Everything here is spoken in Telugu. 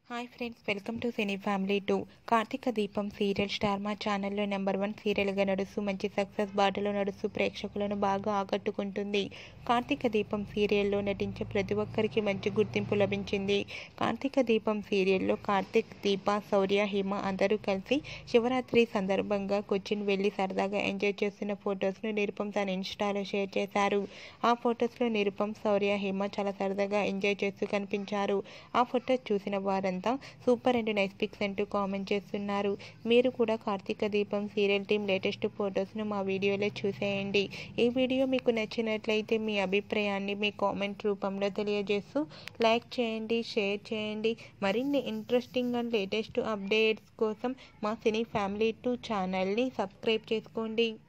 hi friends welcome to cine family two Karthika Deepam serial star మా ఛానల్లో నెంబర్ వన్ సీరియల్గా నడుస్తూ మంచి సక్సెస్ బాటలో నడుస్తూ ప్రేక్షకులను బాగా ఆకట్టుకుంటుంది కార్తీక దీపం సీరియల్లో నటించే ప్రతి ఒక్కరికి మంచి గుర్తింపు లభించింది కార్తీక దీపం సీరియల్లో కార్తీక్ దీప శౌర్య హిమ అందరూ కలిసి శివరాత్రి సందర్భంగా కొచ్చిన్ వెళ్ళి సరదాగా ఎంజాయ్ చేస్తున్న ఫొటోస్ను నిరుపం తన ఇన్స్టాలో షేర్ చేశారు ఆ ఫొటోస్లో నిరుపం శౌర్య హిమ చాలా సరదాగా ఎంజాయ్ చేస్తూ కనిపించారు ఆ ఫొటోస్ చూసిన వారంతా సూపర్ అండ్ నైస్ పిక్స్ అంటూ కామెంట్ చేస్తున్నారు మీరు కూడా Karthika Deepam serial team latest ఫొటోస్ను మా వీడియోలో చూసేయండి ఈ వీడియో మీకు నచ్చినట్లయితే మీ అభిప్రాయాన్ని మీ కామెంట్ రూపంలో తెలియజేస్తూ లైక్ చేయండి షేర్ చేయండి మరిన్ని ఇంట్రెస్టింగ్ అండ్ లేటెస్ట్ అప్డేట్స్ కోసం మా సినీ ఫ్యామిలీ టూ ఛానల్ని సబ్స్క్రైబ్ చేసుకోండి